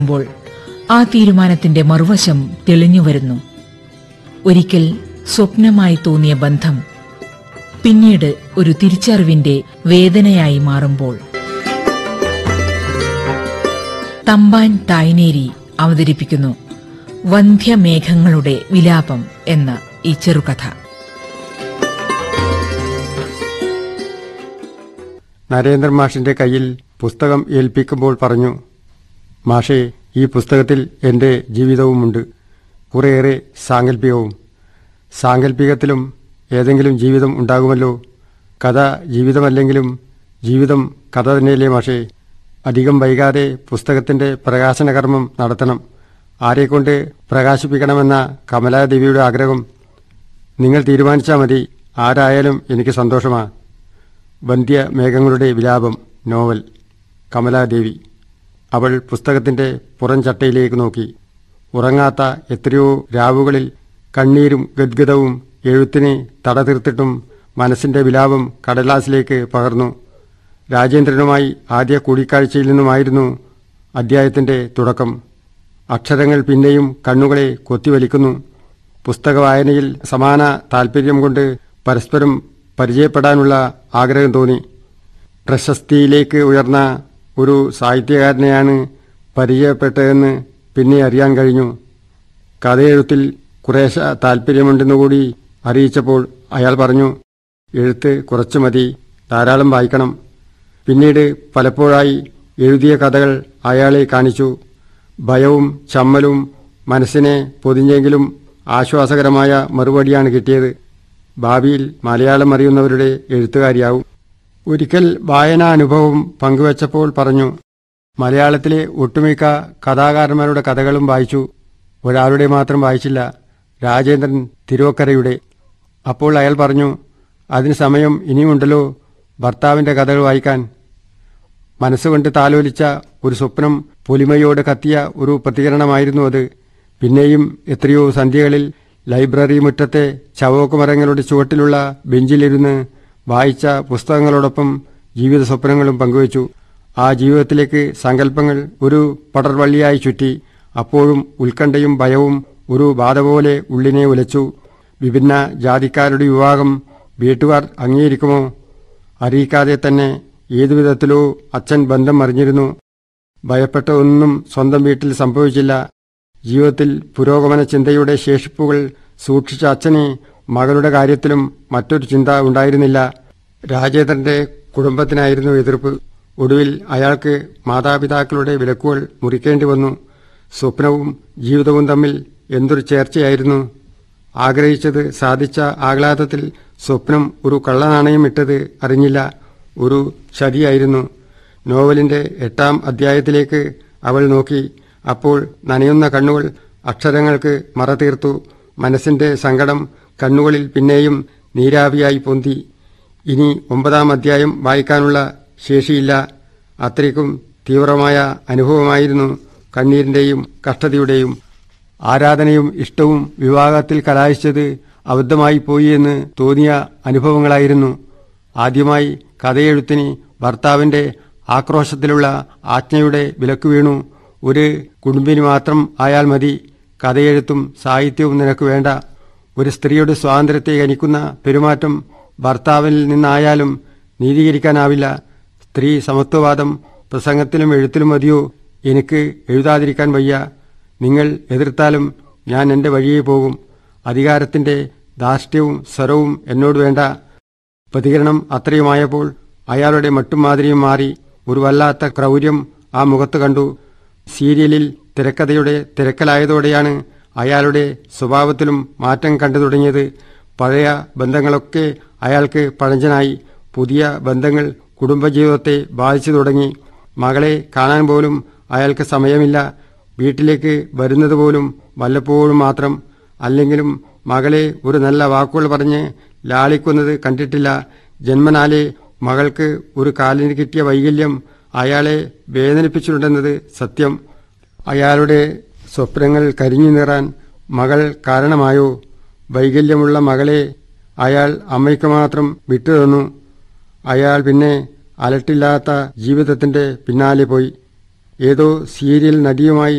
മ്പോൾ ആ തീരുമാനത്തിന്റെ മറുവശം തെളിഞ്ഞുവരുന്നു ഒരിക്കൽ സ്വപ്നമായി തോന്നിയ ബന്ധം പിന്നീട് ഒരു തിരിച്ചറിവിന്റെ വേദനയായി മാറുമ്പോൾ തമ്പാൻ തായ്നേരി അവതരിപ്പിക്കുന്നു വന്ധ്യമേഘങ്ങളുടെ വിലാപം എന്ന ഈ ചെറുകഥ നരേന്ദ്രൻ മാഷിന്റെ കയ്യിൽ പുസ്തകം ഏൽപ്പിക്കുമ്പോൾ പറഞ്ഞു മാഷേ ഈ പുസ്തകത്തിൽ എന്റെ ജീവിതവുമുണ്ട് കുറേയേറെ സാങ്കല്പികവും സാങ്കല്പികത്തിലും ഏതെങ്കിലും ജീവിതം ഉണ്ടാകുമല്ലോ കഥ ജീവിതമല്ലെങ്കിലും ജീവിതം കഥ തന്നെയല്ലേ മാഷേ അധികം വൈകാതെ പുസ്തകത്തിന്റെ പ്രകാശനകർമ്മം നടത്തണം ആരെക്കൊണ്ട് പ്രകാശിപ്പിക്കണമെന്ന കമലാദേവിയുടെ ആഗ്രഹം നിങ്ങൾ തീരുമാനിച്ചാൽ മതി ആരായാലും എനിക്ക് സന്തോഷമാ വന്ധ്യ മേഘങ്ങളുടെ വിലാപം നോവൽ കമലാദേവി അവൾ പുസ്തകത്തിന്റെ പുറംചട്ടയിലേക്ക് നോക്കി ഉറങ്ങാത്ത എത്രയോ രാവുകളിൽ കണ്ണീരും ഗദ്ഗതവും എഴുത്തിന് തടതീർത്തിട്ടും മനസ്സിന്റെ വിലാപം കടലാസിലേക്ക് പകർന്നു രാജേന്ദ്രനുമായി ആദ്യ കൂടിക്കാഴ്ചയിൽ നിന്നുമായിരുന്നു അദ്ധ്യായത്തിന്റെ തുടക്കം അക്ഷരങ്ങൾ പിന്നെയും കണ്ണുകളെ കൊത്തിവലിക്കുന്നു പുസ്തക വായനയിൽ സമാന താൽപര്യം കൊണ്ട് പരസ്പരം പരിചയപ്പെടാനുള്ള ആഗ്രഹം തോന്നി പ്രശസ്തിയിലേക്ക് ഉയർന്ന ഒരു സാഹിത്യകാരനെയാണ് പരിചയപ്പെട്ടതെന്ന് പിന്നെ അറിയാൻ കഴിഞ്ഞു കഥയെഴുത്തിൽ കുറേശ്ശ താൽപ്പര്യമുണ്ടെന്നുകൂടി അറിയിച്ചപ്പോൾ അയാൾ പറഞ്ഞു എഴുത്ത് കുറച്ചു മതി ധാരാളം വായിക്കണം പിന്നീട് പലപ്പോഴായി എഴുതിയ കഥകൾ അയാളെ കാണിച്ചു ഭയവും ചമ്മലും മനസ്സിനെ പൊതിഞ്ഞെങ്കിലും ആശ്വാസകരമായ മറുപടിയാണ് കിട്ടിയത് ഭാവിയിൽ മലയാളം അറിയുന്നവരുടെ എഴുത്തുകാരിയാവും ഒരിക്കൽ വായനാനുഭവം പങ്കുവച്ചപ്പോൾ പറഞ്ഞു മലയാളത്തിലെ ഒട്ടുമിക്ക കഥാകാരന്മാരുടെ കഥകളും വായിച്ചു ഒരാളുടെ മാത്രം വായിച്ചില്ല രാജേന്ദ്രൻ തിരുവക്കരയുടെ അപ്പോൾ അയാൾ പറഞ്ഞു അതിന് സമയം ഇനിയുമുണ്ടല്ലോ ഭർത്താവിന്റെ കഥകൾ വായിക്കാൻ മനസ്സുകൊണ്ട് താലോലിച്ച ഒരു സ്വപ്നം പൊലിമയോട് കത്തിയ ഒരു പ്രതികരണമായിരുന്നു അത് പിന്നെയും എത്രയോ സന്ധ്യകളിൽ ലൈബ്രറി മുറ്റത്തെ ചവോക്കുമരങ്ങളുടെ ചുവട്ടിലുള്ള ബെഞ്ചിലിരുന്ന് വായിച്ച പുസ്തകങ്ങളോടൊപ്പം ജീവിത സ്വപ്നങ്ങളും പങ്കുവച്ചു ആ ജീവിതത്തിലേക്ക് സങ്കല്പങ്ങൾ ഒരു പടർവള്ളിയായി ചുറ്റി അപ്പോഴും ഉത്കണ്ഠയും ഭയവും ഒരു ബാധ പോലെ ഉള്ളിനെ ഉലച്ചു വിഭിന്ന ജാതിക്കാരുടെ വിവാഹം വീട്ടുകാർ അംഗീകരിക്കുമോ അറിയിക്കാതെ തന്നെ ഏതുവിധത്തിലോ അച്ഛൻ ബന്ധം അറിഞ്ഞിരുന്നു ഭയപ്പെട്ട ഒന്നും സ്വന്തം വീട്ടിൽ സംഭവിച്ചില്ല ജീവിതത്തിൽ പുരോഗമന ചിന്തയുടെ ശേഷിപ്പുകൾ സൂക്ഷിച്ച അച്ഛന് മകളുടെ കാര്യത്തിലും മറ്റൊരു ചിന്ത ഉണ്ടായിരുന്നില്ല രാജേന്ദ്രന്റെ കുടുംബത്തിനായിരുന്നു എതിർപ്പ് ഒടുവിൽ അയാൾക്ക് മാതാപിതാക്കളുടെ വിലക്കുകൾ മുറിക്കേണ്ടി വന്നു സ്വപ്നവും ജീവിതവും തമ്മിൽ എന്തൊരു ചേർച്ചയായിരുന്നു ആഗ്രഹിച്ചത് സാധിച്ച ആഹ്ലാദത്തിൽ സ്വപ്നം ഒരു കള്ളനാണയം ഇട്ടത് അറിഞ്ഞില്ല ഒരു ചതിയായിരുന്നു നോവലിന്റെ എട്ടാം അധ്യായത്തിലേക്ക് അവൾ നോക്കി അപ്പോൾ നനയുന്ന കണ്ണുകൾ അക്ഷരങ്ങൾക്ക് മറതീർത്തു മനസ്സിന്റെ സങ്കടം കണ്ണുകളിൽ പിന്നെയും നീരാവിയായി പൊന്തി ഇനി ഒമ്പതാം അധ്യായം വായിക്കാനുള്ള ശേഷിയില്ല അത്രയ്ക്കും തീവ്രമായ അനുഭവമായിരുന്നു കണ്ണീരിന്റെയും കഷ്ടതയുടെയും ആരാധനയും ഇഷ്ടവും വിവാഹത്തിൽ കലാശിച്ചത് അബദ്ധമായി പോയി എന്ന് തോന്നിയ അനുഭവങ്ങളായിരുന്നു ആദ്യമായി കഥയെഴുത്തിന് ഭർത്താവിന്റെ ആക്രോശത്തിലുള്ള ആജ്ഞയുടെ വിലക്ക് വീണു ഒരു കുടുംബിന് മാത്രം ആയാൽ മതി കഥയെഴുത്തും സാഹിത്യവും നിനക്ക് വേണ്ട ഒരു സ്ത്രീയുടെ സ്വാതന്ത്ര്യത്തെ ഗണിക്കുന്ന പെരുമാറ്റം ഭർത്താവിൽ നിന്നായാലും നീതീകരിക്കാനാവില്ല സ്ത്രീ സമത്വവാദം പ്രസംഗത്തിലും എഴുത്തിലും മതിയോ എനിക്ക് എഴുതാതിരിക്കാൻ വയ്യ നിങ്ങൾ എതിർത്താലും ഞാൻ എന്റെ വഴിയേ പോകും അധികാരത്തിന്റെ ധാർഷ്ട്യവും സ്വരവും എന്നോട് വേണ്ട പ്രതികരണം അത്രയുമായപ്പോൾ അയാളുടെ മട്ടും മാതിരിയും മാറി ഒരു വല്ലാത്ത ക്രൗര്യം ആ മുഖത്ത് കണ്ടു സീരിയലിൽ തിരക്കഥയുടെ തിരക്കലായതോടെയാണ് അയാളുടെ സ്വഭാവത്തിലും മാറ്റം കണ്ടു തുടങ്ങിയത് പഴയ ബന്ധങ്ങളൊക്കെ അയാൾക്ക് പഴഞ്ചനായി പുതിയ ബന്ധങ്ങൾ കുടുംബജീവിതത്തെ ബാധിച്ചു തുടങ്ങി മകളെ കാണാൻ പോലും അയാൾക്ക് സമയമില്ല വീട്ടിലേക്ക് വരുന്നത് പോലും വല്ലപ്പോഴും മാത്രം അല്ലെങ്കിലും മകളെ ഒരു നല്ല വാക്കുകൾ പറഞ്ഞ് ലാളിക്കുന്നത് കണ്ടിട്ടില്ല ജന്മനാലെ മകൾക്ക് ഒരു കാലിന് കിട്ടിയ വൈകല്യം അയാളെ വേദനിപ്പിച്ചിട്ടുണ്ടെന്നത് സത്യം അയാളുടെ സ്വപ്നങ്ങൾ കരിഞ്ഞു നീറാൻ മകൾ കാരണമായോ വൈകല്യമുള്ള മകളെ അയാൾ അമ്മയ്ക്ക് മാത്രം വിട്ടുതന്നു അയാൾ പിന്നെ അലട്ടില്ലാത്ത ജീവിതത്തിന്റെ പിന്നാലെ പോയി ഏതോ സീരിയൽ നടിയുമായി